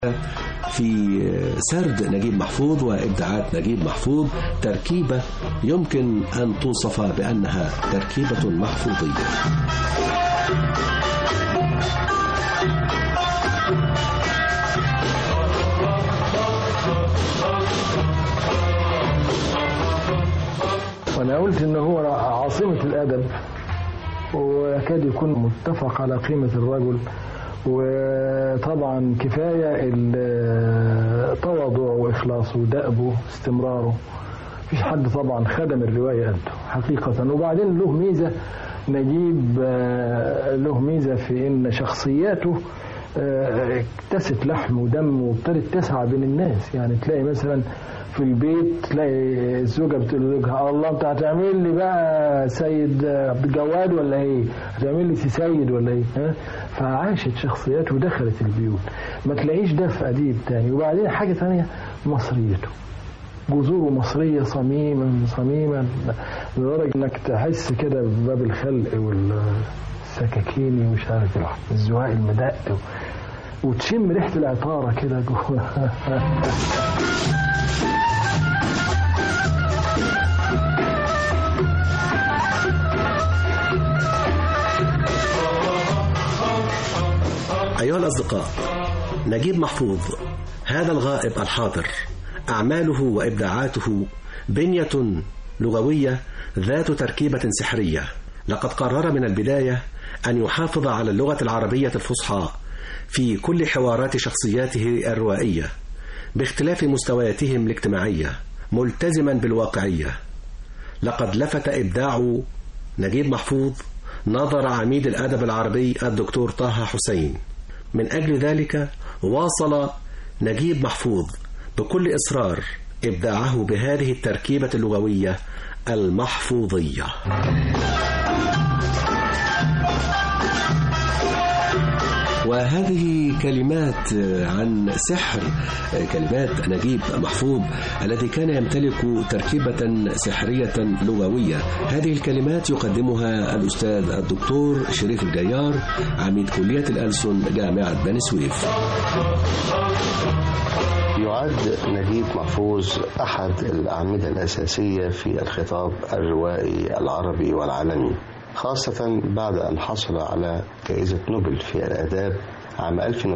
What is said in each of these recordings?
في سرد نجيب محفوظ وإبداعات نجيب محفوظ تركيبة يمكن أن توصف بأنها تركيبة محفوظية وانا قلت ان هو عاصمة الادب ويكاد يكون متفق على قيمة الرجل وطبعا كفاية تواضعه وإخلاصه ودأبه استمراره مفيش حد طبعا خدم الرواية قده حقيقة وبعدين له ميزة نجيب له ميزة في إن شخصياته اكتست لحم ودم وابتدت تسعى بين الناس يعني تلاقي مثلا في البيت تلاقي الزوجه بتقول لزوجها الله انت هتعمل لي بقى سيد عبد الجواد ولا ايه؟ هتعمل لي سي سيد ولا ايه؟ ها؟ فعاشت شخصيات ودخلت البيوت ما تلاقيش ده في اديب تاني وبعدين حاجه تانيه مصريته جذوره مصرية صميما صميما لدرجة انك تحس كده بباب الخلق والسكاكيني ومش عارف الزواق المدق وتشم ريحة العطارة كده جوه أيها الأصدقاء نجيب محفوظ هذا الغائب الحاضر أعماله وإبداعاته بنية لغوية ذات تركيبة سحرية لقد قرر من البداية أن يحافظ على اللغة العربية الفصحى في كل حوارات شخصياته الروائية باختلاف مستوياتهم الاجتماعية ملتزما بالواقعية لقد لفت إبداع نجيب محفوظ نظر عميد الأدب العربي الدكتور طه حسين من أجل ذلك واصل نجيب محفوظ بكل إصرار إبداعه بهذه التركيبة اللغوية المحفوظية وهذه كلمات عن سحر كلمات نجيب محفوظ الذي كان يمتلك تركيبة سحرية لغوية هذه الكلمات يقدمها الأستاذ الدكتور شريف الجيار عميد كلية الألسن جامعة بني سويف يعد نجيب محفوظ أحد الأعمدة الأساسية في الخطاب الروائي العربي والعالمي خاصة بعد أن حصل على جائزة نوبل في الآداب عام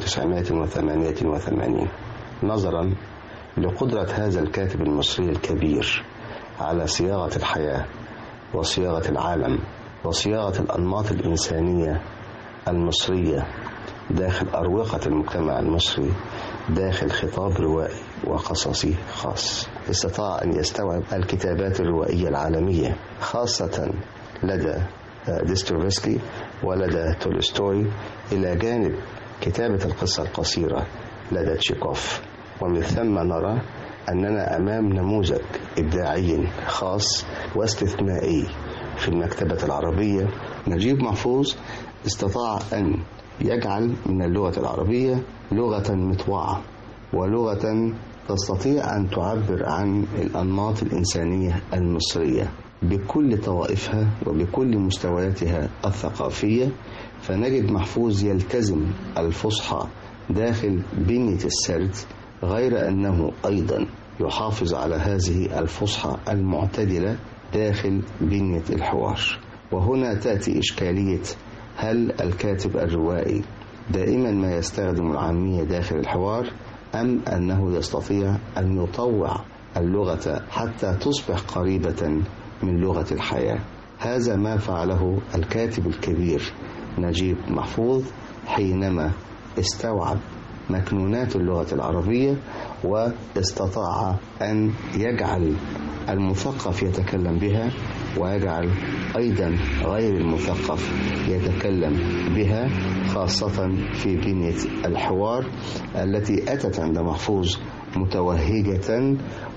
1988 نظرا لقدرة هذا الكاتب المصري الكبير على صياغة الحياة وصياغة العالم وصياغة الأنماط الإنسانية المصرية داخل أروقة المجتمع المصري داخل خطاب روائي وقصصي خاص استطاع أن يستوعب الكتابات الروائية العالمية خاصة لدى ديستروفسكي ولدى تولستوي إلى جانب كتابة القصة القصيرة لدى تشيكوف ومن ثم نرى أننا أمام نموذج إبداعي خاص واستثنائي في المكتبة العربية نجيب محفوظ استطاع أن يجعل من اللغة العربية لغة مطوعة ولغة تستطيع أن تعبر عن الأنماط الإنسانية المصرية بكل طوائفها وبكل مستوياتها الثقافية فنجد محفوظ يلتزم الفصحى داخل بنية السرد غير أنه أيضا يحافظ على هذه الفصحى المعتدلة داخل بنية الحوار وهنا تأتي إشكالية هل الكاتب الروائي دائما ما يستخدم العامية داخل الحوار أم أنه يستطيع أن يطوع اللغة حتى تصبح قريبة من لغة الحياة هذا ما فعله الكاتب الكبير نجيب محفوظ حينما استوعب مكنونات اللغة العربية واستطاع أن يجعل المثقف يتكلم بها ويجعل أيضا غير المثقف يتكلم بها خاصة في بنية الحوار التي أتت عند محفوظ متوهجة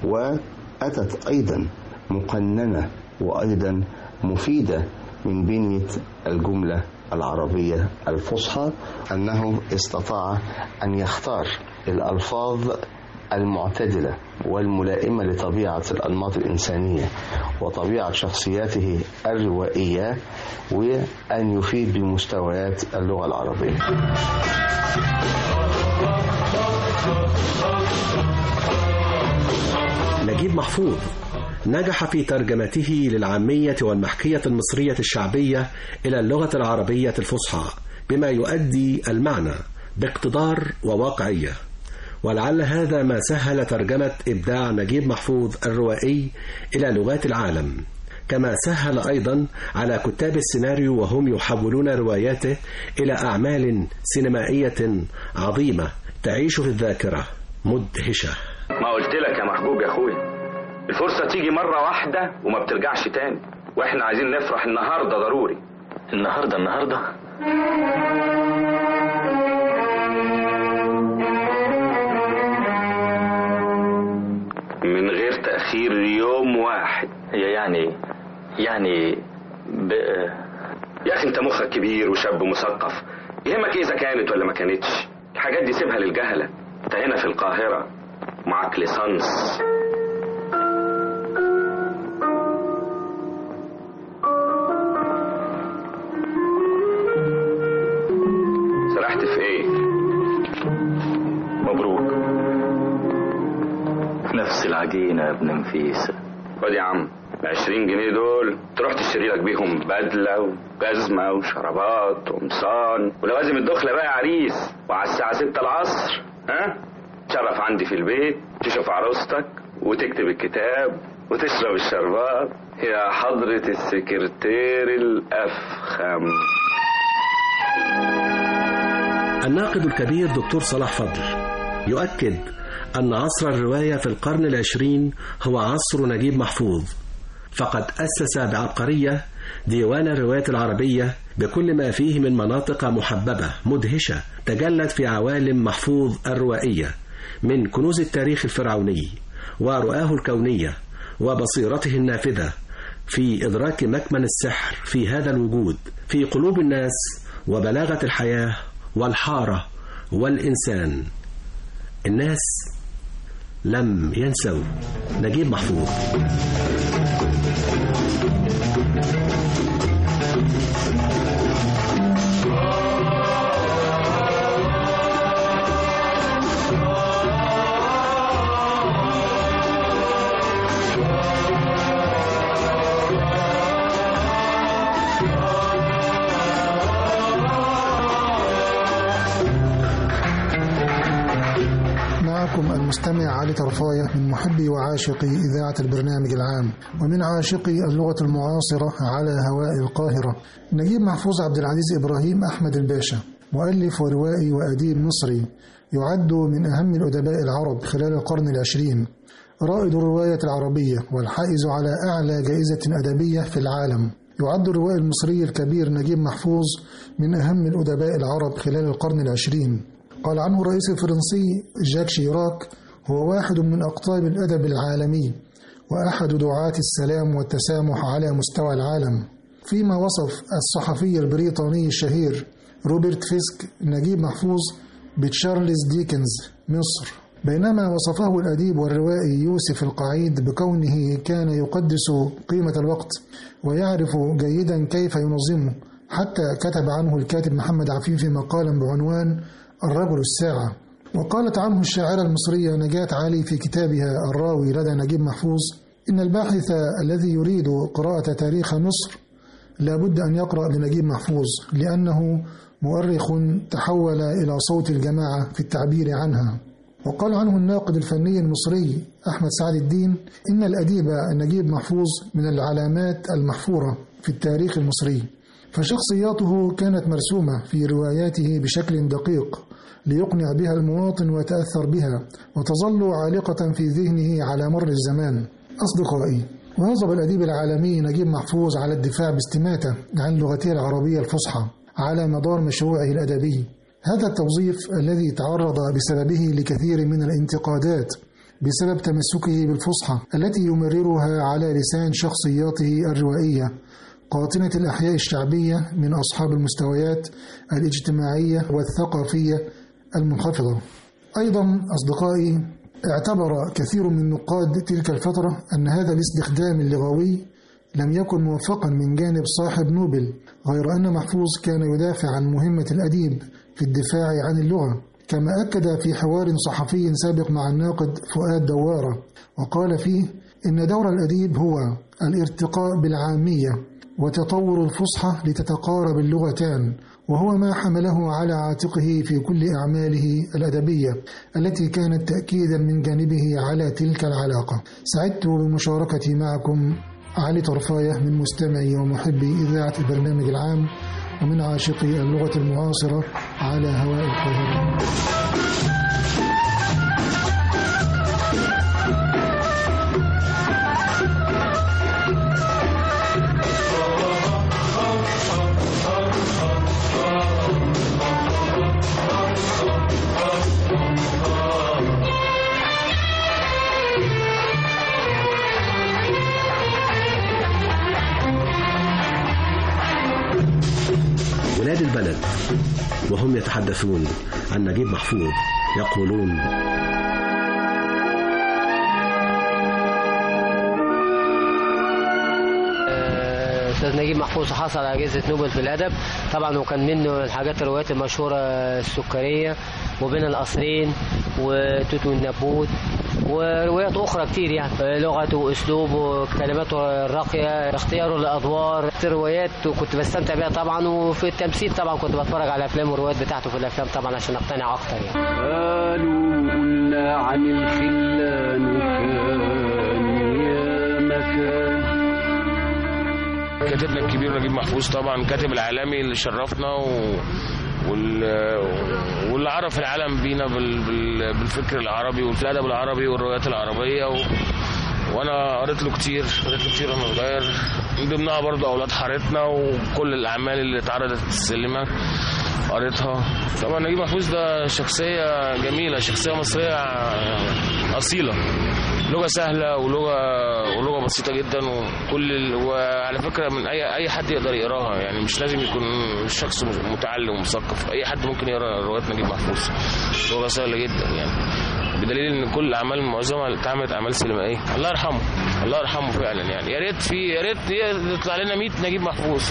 وأتت أيضا مقننة وأيضا مفيدة من بنية الجملة العربية الفصحى أنه استطاع أن يختار الألفاظ المعتدلة والملائمة لطبيعة الأنماط الإنسانية وطبيعة شخصياته الروائية وأن يفيد بمستويات اللغة العربية نجيب محفوظ نجح في ترجمته للعامية والمحكية المصرية الشعبية إلى اللغة العربية الفصحى بما يؤدي المعنى باقتدار وواقعية ولعل هذا ما سهل ترجمة إبداع نجيب محفوظ الروائي إلى لغات العالم كما سهل أيضا على كتاب السيناريو وهم يحولون رواياته إلى أعمال سينمائية عظيمة تعيش في الذاكرة مدهشة ما قلت لك يا محبوب يا اخويا الفرصة تيجي مرة واحدة وما بترجعش تاني واحنا عايزين نفرح النهاردة ضروري النهارده النهارده من غير تأخير يوم واحد هي يعني يعني ب... يا اخي انت مخك كبير وشاب مثقف يهمك اذا كانت ولا ما كانتش الحاجات دي سيبها للجهلة انت هنا في القاهرة معاك ليسانس سرحت في ايه مبروك نفس العجينة يا ابن نفيسة خد يا عم ال 20 جنيه دول تروح تشتري لك بيهم بدله وجزمه وشرابات وقمصان ولوازم الدخله بقى يا عريس وعلى الساعه 6 العصر ها تشرف عندي في البيت تشوف عروستك وتكتب الكتاب وتشرب الشربات يا حضرة السكرتير الأفخم الناقد الكبير دكتور صلاح فضل يؤكد أن عصر الرواية في القرن العشرين هو عصر نجيب محفوظ فقد أسس بعبقرية ديوان الروايات العربية بكل ما فيه من مناطق محببة مدهشة تجلت في عوالم محفوظ الروائية من كنوز التاريخ الفرعوني ورؤاه الكونية وبصيرته النافذة في إدراك مكمن السحر في هذا الوجود في قلوب الناس وبلاغة الحياة والحارة والإنسان الناس لم ينسوا نجيب محفوظ معكم المستمع علي طرفاية من محبي وعاشقي إذاعة البرنامج العام ومن عاشقي اللغة المعاصرة على هواء القاهرة نجيب محفوظ عبد العزيز إبراهيم أحمد الباشا مؤلف وروائي وأديب مصري يعد من أهم الأدباء العرب خلال القرن العشرين رائد الرواية العربية والحائز على أعلى جائزة أدبية في العالم يعد الروائي المصري الكبير نجيب محفوظ من أهم الأدباء العرب خلال القرن العشرين قال عنه الرئيس الفرنسي جاك شيراك هو واحد من أقطاب الأدب العالمي وأحد دعاة السلام والتسامح على مستوى العالم فيما وصف الصحفي البريطاني الشهير روبرت فيسك نجيب محفوظ بتشارلز ديكنز مصر بينما وصفه الأديب والروائي يوسف القعيد بكونه كان يقدس قيمة الوقت ويعرف جيدا كيف ينظمه حتى كتب عنه الكاتب محمد عفيفي مقالا بعنوان الرجل الساعة وقالت عنه الشاعرة المصرية نجاة علي في كتابها الراوي لدى نجيب محفوظ إن الباحث الذي يريد قراءة تاريخ مصر لابد أن يقرأ لنجيب محفوظ لأنه مؤرخ تحول إلى صوت الجماعة في التعبير عنها وقال عنه الناقد الفني المصري أحمد سعد الدين إن الأديب نجيب محفوظ من العلامات المحفورة في التاريخ المصري فشخصياته كانت مرسومة في رواياته بشكل دقيق ليقنع بها المواطن ويتأثر بها وتظل عالقة في ذهنه على مر الزمان أصدقائي واظب الأديب العالمي نجيب محفوظ على الدفاع باستماتة عن لغته العربية الفصحى على مدار مشروعه الأدبي هذا التوظيف الذي تعرض بسببه لكثير من الانتقادات بسبب تمسكه بالفصحى التي يمررها على لسان شخصياته الروائية قاطنة الأحياء الشعبية من أصحاب المستويات الاجتماعية والثقافية المنخفضة أيضا أصدقائي اعتبر كثير من نقاد تلك الفترة أن هذا الاستخدام اللغوي لم يكن موفقا من جانب صاحب نوبل غير أن محفوظ كان يدافع عن مهمة الأديب في الدفاع عن اللغة كما أكد في حوار صحفي سابق مع الناقد فؤاد دوارة وقال فيه إن دور الأديب هو الارتقاء بالعامية وتطور الفصحى لتتقارب اللغتان وهو ما حمله على عاتقه في كل أعماله الأدبية التي كانت تأكيدا من جانبه على تلك العلاقة سعدت بمشاركتي معكم علي طرفاية من مستمعي ومحبي إذاعة البرنامج العام ومن عاشقي اللغة المعاصرة على هواء القاهرة ولاد البلد وهم يتحدثون عن نجيب محفوظ يقولون استاذ نجيب محفوظ حصل على جائزه نوبل في الادب طبعا وكان منه الحاجات الروايات المشهوره السكريه وبين القصرين وتوت والنبوت وروايات اخرى كتير يعني لغته واسلوبه وكلماته الراقيه اختياره للادوار روايات وكنت بستمتع بيها طبعا وفي التمثيل طبعا كنت بتفرج على افلام والروايات بتاعته في الافلام طبعا عشان اقتنع اكتر يعني قالوا قلنا عن الخلان كان يا مكان كاتبنا الكبير نجيب محفوظ طبعا كاتب العالمي اللي شرفنا و... وال... واللي عرف العالم بينا بال... بال... بالفكر العربي والادب العربي والروايات العربيه و... وانا قريت له كتير قريت له كتير وانا صغير من ضمنها برضه اولاد حارتنا وكل الاعمال اللي اتعرضت في السينما قريتها طبعا نجيب محفوظ ده شخصيه جميله شخصيه مصريه اصيله لغه سهله ولغه ولغه بسيطه جدا وكل ال... وعلى فكره من اي اي حد يقدر يقراها يعني مش لازم يكون شخص متعلم ومثقف اي حد ممكن يقرا روايات نجيب محفوظ لغه سهله جدا يعني بدليل ان كل الاعمال معظمها اتعملت اعمال سينمائيه الله يرحمه الله يرحمه فعلا يعني يا ريت في يا ريت يطلع لنا 100 نجيب محفوظ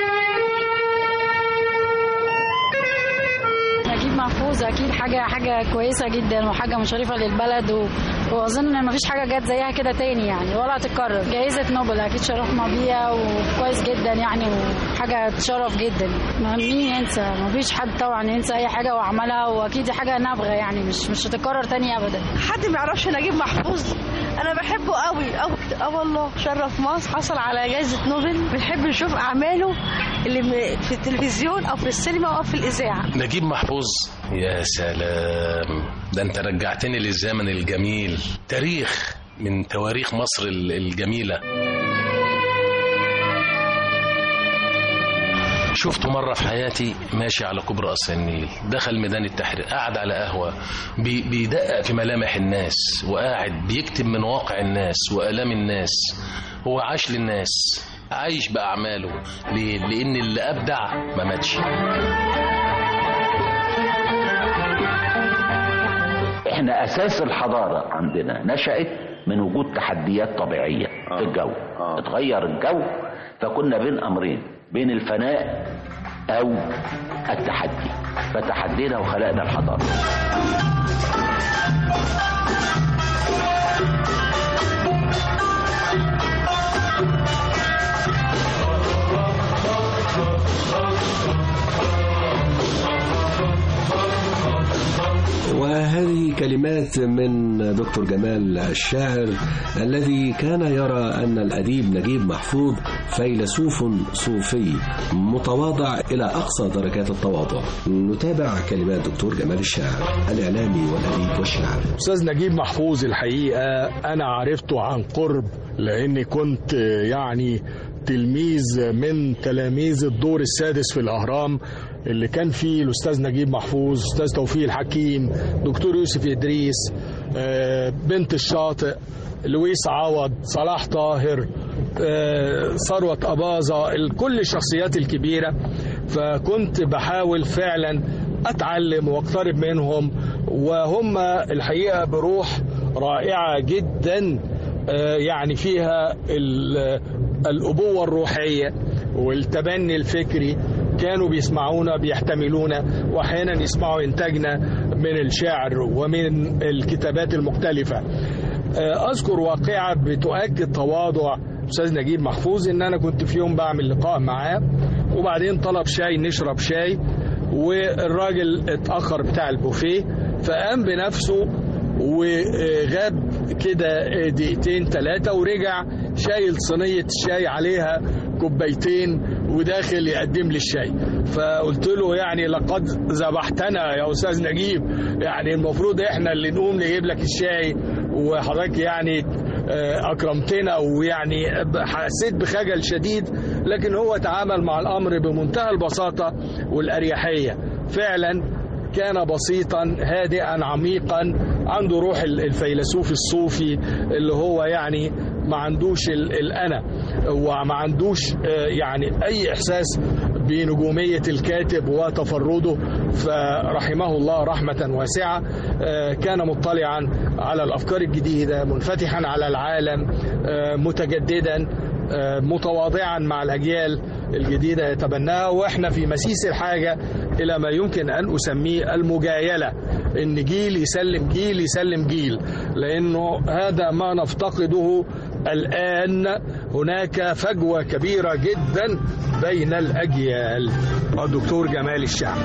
نجيب محفوظ اكيد حاجه حاجه كويسه جدا وحاجه مشرفه للبلد و... واظن ان مفيش حاجه جت زيها كده تاني يعني ولا هتتكرر جائزه نوبل اكيد شرفنا بيها وكويس جدا يعني وحاجه تشرف جدا ما مين ينسى مفيش حد طبعا ينسى اي حاجه وعملها واكيد دي حاجه نابغه يعني مش مش هتتكرر تاني ابدا حد ما يعرفش نجيب محفوظ انا بحبه قوي قوي اه والله شرف مصر حصل على جائزه نوبل بنحب نشوف اعماله اللي في التلفزيون او في السينما او في الاذاعه نجيب محفوظ يا سلام ده انت رجعتني للزمن الجميل تاريخ من تواريخ مصر الجميله شفته مرة في حياتي ماشي على كوبري قصر النيل دخل ميدان التحرير قعد على قهوة بي بيدقق في ملامح الناس وقاعد بيكتب من واقع الناس وآلام الناس هو عاش للناس عايش بأعماله ليه؟ لأن اللي أبدع ما ماتش احنا أساس الحضارة عندنا نشأت من وجود تحديات طبيعية في الجو اتغير الجو فكنا بين أمرين بين الفناء أو التحدي فتحدينا وخلقنا الحضارة وهذه كلمات من دكتور جمال الشاعر الذي كان يرى أن الأديب نجيب محفوظ فيلسوف صوفي متواضع إلى أقصى درجات التواضع نتابع كلمات دكتور جمال الشاعر الإعلامي والأديب والشاعر أستاذ نجيب محفوظ الحقيقة أنا عرفته عن قرب لأني كنت يعني تلميذ من تلاميذ الدور السادس في الأهرام اللي كان فيه الأستاذ نجيب محفوظ أستاذ توفيق الحكيم دكتور يوسف إدريس بنت الشاطئ لويس عوض صلاح طاهر ثروة أباظة كل الشخصيات الكبيرة فكنت بحاول فعلا أتعلم واقترب منهم وهم الحقيقة بروح رائعة جدا يعني فيها الأبوة الروحية والتبني الفكري كانوا بيسمعونا بيحتملونا واحيانا يسمعوا انتاجنا من الشعر ومن الكتابات المختلفه آه، اذكر واقعه بتؤكد تواضع استاذ نجيب محفوظ ان انا كنت في يوم بعمل لقاء معاه وبعدين طلب شاي نشرب شاي والراجل اتاخر بتاع البوفيه فقام بنفسه وغاب كده دقيقتين ثلاثة ورجع شايل صينية الشاي عليها كوبايتين وداخل يقدم لي الشاي فقلت له يعني لقد ذبحتنا يا أستاذ نجيب يعني المفروض احنا اللي نقوم نجيب لك الشاي وحضرتك يعني آه، أكرمتنا ويعني حسيت بخجل شديد لكن هو تعامل مع الأمر بمنتهى البساطة والأريحية فعلا كان بسيطا هادئا عميقا عنده روح الفيلسوف الصوفي اللي هو يعني ما عندوش ال- الأنا وما عندوش آه، يعني أي إحساس بنجومية الكاتب وتفرده فرحمه الله رحمة واسعة آه، كان مطلعا على الأفكار الجديدة منفتحا على العالم آه، متجددا آه، متواضعا مع الأجيال الجديدة يتبناها وإحنا في مسيس الحاجة إلى ما يمكن أن أسميه المجايلة إن جيل يسلم جيل يسلم جيل لأنه هذا ما نفتقده الآن هناك فجوة كبيرة جدا بين الأجيال الدكتور جمال الشعب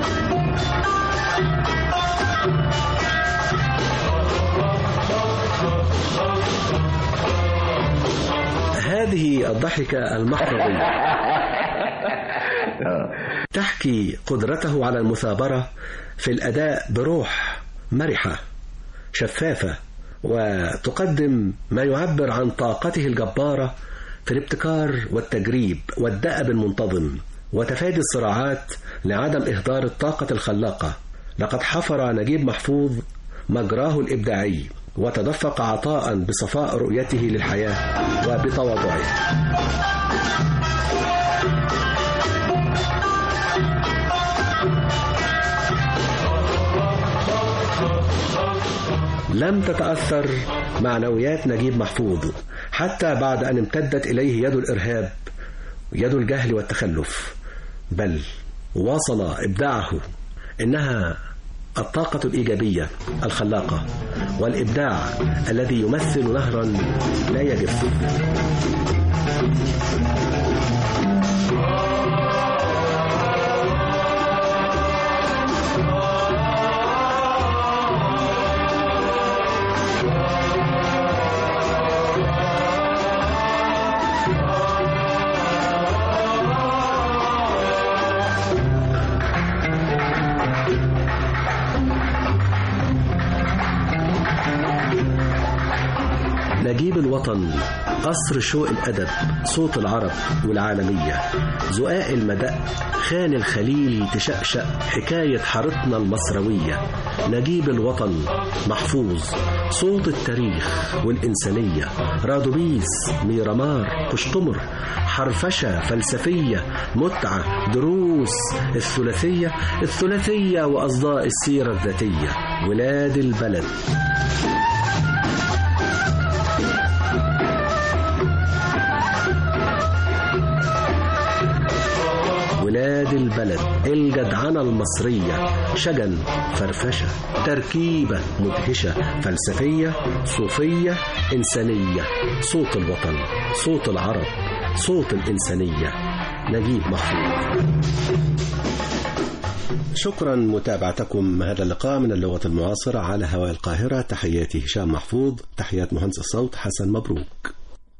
هذه الضحكة المحفظية تحكي قدرته على المثابرة في الأداء بروح مرحة شفافة وتقدم ما يعبر عن طاقته الجبارة في الابتكار والتجريب والدأب المنتظم وتفادي الصراعات لعدم إهدار الطاقة الخلاقة لقد حفر نجيب محفوظ مجراه الإبداعي وتدفق عطاء بصفاء رؤيته للحياة وبتواضعه لم تتأثر معنويات نجيب محفوظ حتى بعد أن امتدت إليه يد الإرهاب يد الجهل والتخلف بل واصل إبداعه إنها الطاقة الإيجابية الخلاقة والإبداع الذي يمثل نهرا لا يجف نجيب الوطن قصر شوق الأدب صوت العرب والعالمية زقاق المدق خان الخليل تشقشق حكاية حارتنا المصروية نجيب الوطن محفوظ صوت التاريخ والإنسانية رادوبيس ميرامار قشطمر حرفشة فلسفية متعة دروس الثلاثية الثلاثية وأصداء السيرة الذاتية ولاد البلد ولاد البلد الجدعنة المصرية شجن فرفشة تركيبة مدهشة فلسفية صوفية إنسانية صوت الوطن صوت العرب صوت الإنسانية نجيب محفوظ شكرا متابعتكم هذا اللقاء من اللغة المعاصرة على هواء القاهرة تحياتي هشام محفوظ تحيات مهندس الصوت حسن مبروك